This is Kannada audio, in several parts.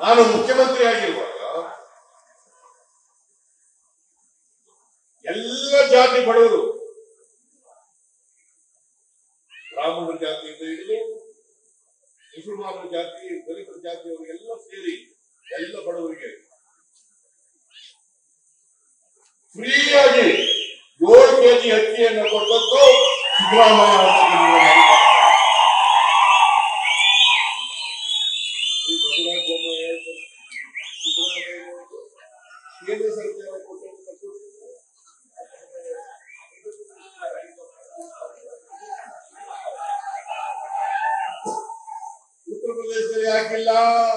ನಾನು ಮುಖ್ಯಮಂತ್ರಿ ಆಗಿರುವಾಗ ಎಲ್ಲ ಜಾತಿ ಬಡವರು ಬ್ರಾಹ್ಮಣ ಜಾತಿಯಿಂದ ಹಿಡಿದು ಮುಸಲ್ಮಾನರ ಜಾತಿ ದಲಿತ ಜಾತಿಯವರಿಗೆಲ್ಲ ಸೇರಿ ಎಲ್ಲ ಬಡವರಿಗೆ ಫ್ರೀಯಾಗಿ ಏಳು ಕೆಜಿ ಅಕ್ಕಿಯನ್ನು ಕೊಟ್ಟದ್ದು ಸಿದ್ದರಾಮಯ್ಯ ಅಂತ ನಿಮಗೆ ನೆನಪಾಗ್ತದೆ. ಈ ಬಸವರಾಜ ಬೊಮ್ಮಾಯಿ ಹೇಳ್ತಾರೆ, ಸಿದ್ದರಾಮಯ್ಯ ಅವರು ಕೇಂದ್ರ ಸರ್ಕಾರ ಕೊಟ್ಟಂತ ಕೊಟ್ಟಿದ್ದು ಉತ್ತರ ಪ್ರದೇಶದಲ್ಲಿ ಯಾಕಿಲ್ಲ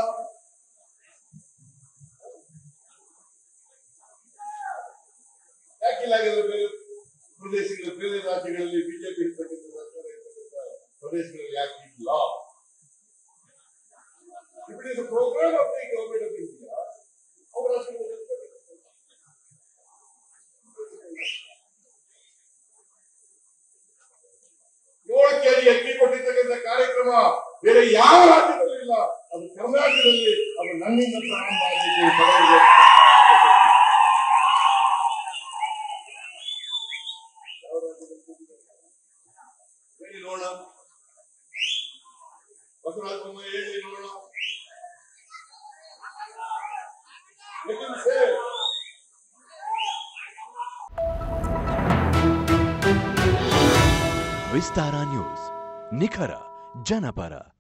ಯಾಕಿಲ್ಲ ಹಾಗಾದ್ರೆ ಬೇರೆ ಪ್ರದೇಶಗಳ ಬೇರೆ ರಾಜ್ಯಗಳಲ್ಲಿ ಬಿಜೆಪಿ ಇರ್ತಕ್ಕಂಥ ಸರ್ಕಾರ ಇರ್ತಕ್ಕಂಥ ಪ್ರದೇಶಗಳಲ್ಲಿ ಯಾಕೆ ಇಲ್ಲ If it is a program of the government of India, ಅವರ ಏಳು ಕೆಜಿ ಅಕ್ಕಿ ಕೊಟ್ಟಿರ್ತಕ್ಕಂಥ ಕಾರ್ಯಕ್ರಮ ಬೇರೆ ಯಾವ ರಾಜ್ಯದಲ್ಲೂ ಇಲ್ಲ ಅದು ಕರ್ನಾಟಕದಲ್ಲಿ ಅದು ನನ್ನಿಂದ ಪ್ರಾರಂಭ ಆಗಬೇಕು ಬಡವರಿಗೆ. ಯಾವ ರಾಜ್ಯದಲ್ಲಿ ಕೊಟ್ಟಿದ್ದಾರೆ? ಹೇಳಿ ನೋಡೋಣ ಬಸವರಾಜ ಬೊಮ್ಮಾಯಿ ಹೇಳಿ ನೋಡೋಣ Let him say. Vistara news ನಿಖರ ಜನಪರ